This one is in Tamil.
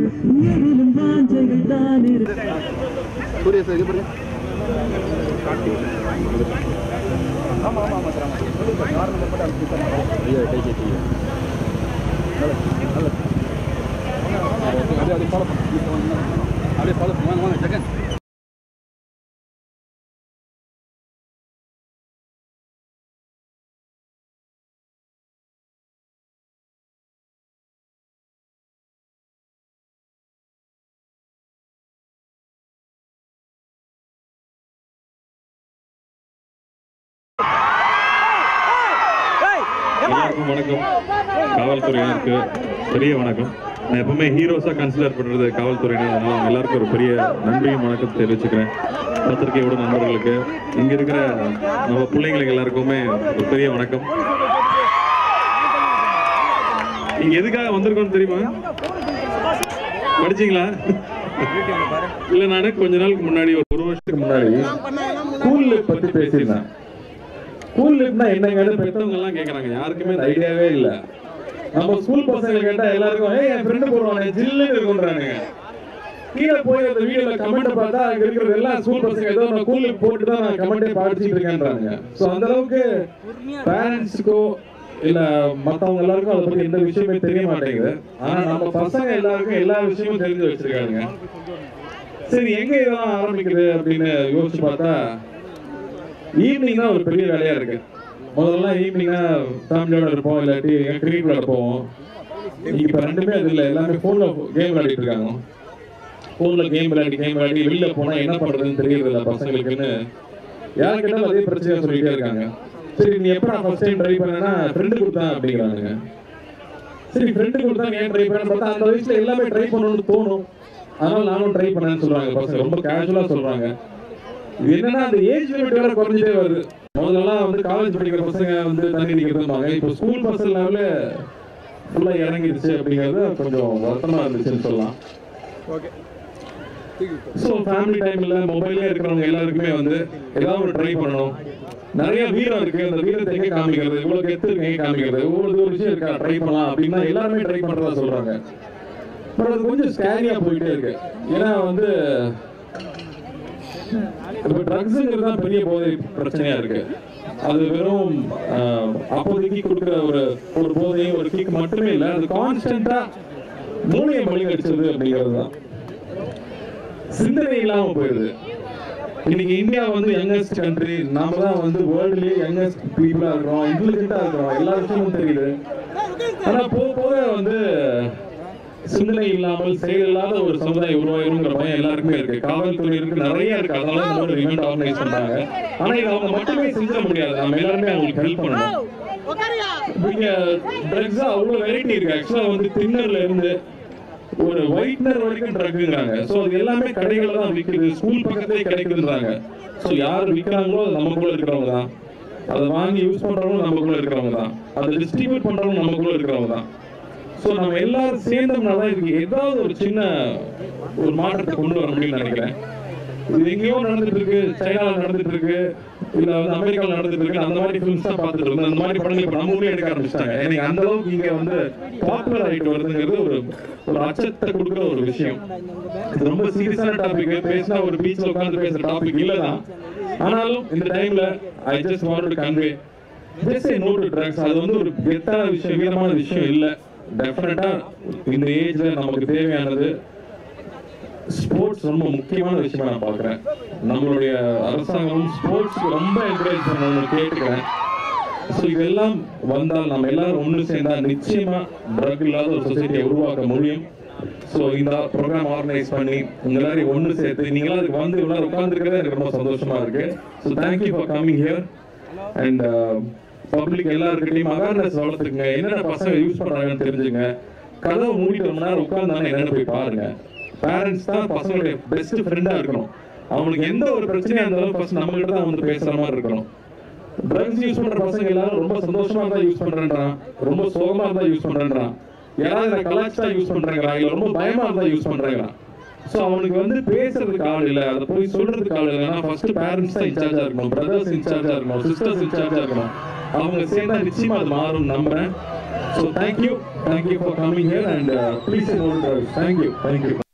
எதிலும் வாஞ்சைகள் தான் இருக்கு சூரிய சார் இது பாருங்க ஐயா கை கட்டி அப்படியே அப்படியே ஃபாலோ பண்ணு அப்படியே ஃபாலோ பண்ணு வாங்க வாங்க செகண்ட் எல்லாருக்கும் வணக்கம் காவல்துறையினருக்கு பெரிய வணக்கம் நான் எப்பவுமே ஹீரோஸா கன்சிடர் பண்றது காவல்துறையினர் அதனால அவங்க எல்லாருக்கும் ஒரு பெரிய நன்றியும் வணக்கம் தெரிவிச்சுக்கிறேன் பத்திரிகையோட நண்பர்களுக்கு இங்க இருக்கிற நம்ம பிள்ளைங்களுக்கு எல்லாருக்குமே ஒரு பெரிய வணக்கம் இங்க எதுக்காக வந்திருக்கோம்னு தெரியுமா படிச்சீங்களா இல்ல நானு கொஞ்ச நாளுக்கு முன்னாடி ஒரு ஒரு வருஷத்துக்கு முன்னாடி ஸ்கூல்ல பத்தி பேசியிருந்தேன் ஸ்கூல் லிப்னா என்னங்கன்னு பெத்தவங்க எல்லாம் கேக்குறாங்க யாருக்குமே அந்த ஐடியாவே இல்ல நம்ம ஸ்கூல் பசங்க கேட்டா எல்லாருக்கும் ஏய் என் ஃப்ரெண்டு போடுவானே ஜில்லுன்னு இருக்குன்றானுங்க கீழே போய் அந்த வீடியோல கமெண்ட் பார்த்தா அங்க இருக்கிறது எல்லாம் ஸ்கூல் பசங்க ஏதோ நான் ஸ்கூல் போட்டு தான் நான் கமெண்டே படிச்சிட்டு இருக்கேன்றாங்க சோ அந்த அளவுக்கு பேரண்ட்ஸுக்கோ இல்ல மத்தவங்க எல்லாருக்கும் அதை பத்தி எந்த விஷயமே தெரிய மாட்டேங்குது ஆனா நம்ம பசங்க எல்லாருக்கும் எல்லா விஷயமும் தெரிஞ்சு வச்சிருக்காங்க சரி எங்க இதெல்லாம் ஆரம்பிக்குது அப்படின்னு யோசிச்சு பார்த்தா ஈவினிங் தான் ஒரு பெரிய வேலையா இருக்கு முதல்ல ஈவினிங்கா ஃபேமிலியோட இருப்போம் இல்லாட்டி கிரிக்கெட் விளையாட போவோம் இப்ப ரெண்டுமே அது இல்ல எல்லாமே போன்ல கேம் விளையாடிட்டு இருக்காங்க போன்ல கேம் விளையாடி கேம் விளையாடி வெளியில போனா என்ன பண்றதுன்னு தெரியறது இல்ல பசங்களுக்குன்னு யார் கேட்டாலும் அதே பிரச்சனையா சொல்லிட்டே இருக்காங்க சரி நீ எப்ப நான் ஃபர்ஸ்ட் டைம் ட்ரை பண்ணேன்னா ஃப்ரெண்டு கொடுத்தான் அப்படிங்கிறானுங்க சரி ஃப்ரெண்டு கொடுத்தா ஏன் ட்ரை பண்ண பார்த்தா அந்த வயசுல எல்லாமே ட்ரை பண்ணணும்னு தோணும் அதனால நானும் ட்ரை பண்ணேன்னு சொல்றாங்க பசங்க ரொம்ப கேஷுவலா சொல்றாங்க இது என்னன்னா அந்த ஏஜ் லிமிட் வேற குறைஞ்சிட்டே வருது முதல்லலாம் வந்து காலேஜ் படிக்கிற பசங்க வந்து தண்ணி நிக்கிறதுமாங்க இப்போ ஸ்கூல் பசங்க லெவல ஃபுல்லா இறங்கிடுச்சு அப்படிங்கிறது கொஞ்சம் வருத்தமா இருந்துச்சுன்னு சொல்லலாம் ஸோ ஃபேமிலி டைம்ல மொபைல்ல இருக்கிறவங்க எல்லாருக்குமே வந்து ஏதாவது ஒரு ட்ரை பண்ணணும் நிறைய வீரம் இருக்கு அந்த வீரத்தை எங்க காமிக்கிறது இவ்வளவு கெத்து இருக்கு எங்க காமிக்கிறது ஒவ்வொரு ஒரு விஷயம் இருக்கா ட்ரை பண்ணலாம் அப்படின்னா எல்லாருமே ட்ரை பண்றதா சொல்றாங்க பட் அது கொஞ்சம் ஸ்கேரியா போயிட்டே இருக்கு ஏன்னா வந்து இப்போ ட்ரக்ஸுங்கிறது தான் பெரிய போதை பிரச்சனையா இருக்கு அது வெறும் ஆஹ், அப்போதைக்கு கொடுக்குற ஒரு ஒரு போதையும் ஒரு கிக் மட்டுமே இல்லை அது கான்ஸ்டன்டா மூளையை மலிகடிச்சது அப்படிங்கிறது தான் சிந்தனை இல்லாம போயிடுது இன்னைக்கு இந்தியா வந்து யங்கஸ்ட் கண்ட்ரி நாம தான் வந்து வேர்ல்ட்லயே யங்கஸ்ட் பீப்புளா இருக்கிறோம் இன்டெலிஜென்ட்டா இருக்கிறோம் எல்லா விஷயமும் தெரியுது ஆனா போக போக வந்து சிந்தனை இல்லாமல் செயல் இல்லாத ஒரு சமுதாயம் உருவாயிருங்கிற பயம் எல்லாருக்குமே இருக்கு காவல்துறையினருக்கு நிறைய இருக்கு அதனால இந்த மாதிரி இவெண்ட் ஆர்கனைஸ் பண்றாங்க ஆனா இது அவங்க மட்டுமே செஞ்சிட முடியாது நம்ம எல்லாருமே அவங்களுக்கு ஹெல்ப் பண்ணணும் இங்க ட்ரக்ஸ் அவ்வளவு வெரைட்டி இருக்கு ஆக்சுவலா வந்து தின்னர்ல இருந்து ஒரு ஒயிட்னர் வரைக்கும் ட்ரக்குங்கிறாங்க சோ அது எல்லாமே கடைகள்ல தான் விக்குது ஸ்கூல் பக்கத்துலயே கிடைக்குதுன்றாங்க சோ யார் விக்கிறாங்களோ அது நமக்குள்ள இருக்கிறவங்க தான் அதை வாங்கி யூஸ் பண்றவங்க நமக்குள்ள இருக்கிறவங்க தான் அதை டிஸ்ட்ரிபியூட் பண்றவங்க நமக்குள்ள இருக்கிறவங்க தான் சோ நம்ம எல்லாரும் சேர்ந்தோம்னா தான் இதுக்கு ஏதாவது ஒரு சின்ன ஒரு மாற்றத்தை கொண்டு வர முடியும்னு நினைக்கிறேன் இது எங்கேயோ நடந்துட்டு இருக்கு சைனால நடந்துட்டு இருக்கு இல்ல வந்து அமெரிக்கால நடந்துட்டு இருக்கு அந்த மாதிரி ஃபிலிம்ஸ் தான் பார்த்துட்டு இருக்கோம் அந்த மாதிரி படங்கள் இப்ப நம்ம ஊர்லயே எடுக்க ஆரம்பிச்சிட்டாங்க எனக்கு அந்த அளவுக்கு இங்க வந்து பாப்புலர் ஆயிட்டு வருதுங்கிறது ஒரு ஒரு அச்சத்தை கொடுக்குற ஒரு விஷயம் இது ரொம்ப சீரியஸான டாபிக் பேசினா ஒரு பீச்ல உட்கார்ந்து பேசுற டாபிக் இல்லதான் ஆனாலும் இந்த டைம்ல I just want to convey just no to drugs அது வந்து ஒரு கெத்தான விஷயம் வீரமான விஷயம் இல்ல டெஃபினட்டா இந்த ஏஜ்ல நமக்கு தேவையானது ஸ்போர்ட்ஸ் ரொம்ப முக்கியமான விஷயமா நான் பார்க்குறேன் நம்மளுடைய அரசாங்கம் ஸ்போர்ட்ஸ்க்கு ரொம்ப என்கரேஜ் பண்ணணும்னு கேட்டுக்கிறேன் ஸோ இதெல்லாம் வந்தால் நம்ம எல்லாரும் ஒன்று சேர்ந்தா நிச்சயமா ட்ரக் இல்லாத ஒரு சொசைட்டியை உருவாக்க முடியும் ஸோ இந்த ப்ரோக்ராம் ஆர்கனைஸ் பண்ணி உங்க எல்லாரையும் ஒன்று சேர்த்து நீங்களாம் அதுக்கு வந்து இவ்வளோ உட்காந்துருக்கிறதே எனக்கு ரொம்ப சந்தோஷமா இருக்கு so thank you for coming here and public எல்லாருக்கிட்டையும் அவேர்னஸ் வளர்த்துக்குங்க என்னென்ன பசங்க யூஸ் பண்றாங்கன்னு தெரிஞ்சுங்க கதவை மூடிட்டு ரொம்ப நேரம் உட்கார்ந்தானே என்னன்னு போய் பாருங்க பேரண்ட்ஸ் தான் பசங்களுடைய பெஸ்ட் ஃப்ரெண்டா இருக்கணும் அவங்களுக்கு எந்த ஒரு பிரச்சனையா இருந்தாலும் ஃபர்ஸ்ட் நம்ம கிட்ட தான் வந்து பேசுற மாதிரி இருக்கணும் ட்ரக்ஸ் யூஸ் பண்ற பசங்க எல்லாரும் ரொம்ப சந்தோஷமா இருந்தா யூஸ் பண்றேன்றான் ரொம்ப சோகமா இருந்தா யூஸ் பண்றேன்றான் யாராவது நான் கலாச்சிட்டா யூஸ் பண்றேங்கிறான் இல்ல ரொம்ப பயமா இருந்தா யூஸ் பண்றேங்கிறான் சோ அவனுக்கு வந்து பேசுறதுக்கு ஆள் இல்ல அதை போய் சொல்றதுக்கு ஆள் இல்லைன்னா ஃபர்ஸ்ட் பேரண்ட்ஸ் தான் இன்சார்ஜா இருக்கணும் பிரதர்ஸ் இன்சார்ஜா இருக்கணும் சிஸ்டர்ஸ் இன்சார்ஜா இருக்கணும் அவங்க சேர்ந்தா நிச்சயமா அது மாறும் நம்புறேன் so thank you thank you for coming here and please note thank you thank you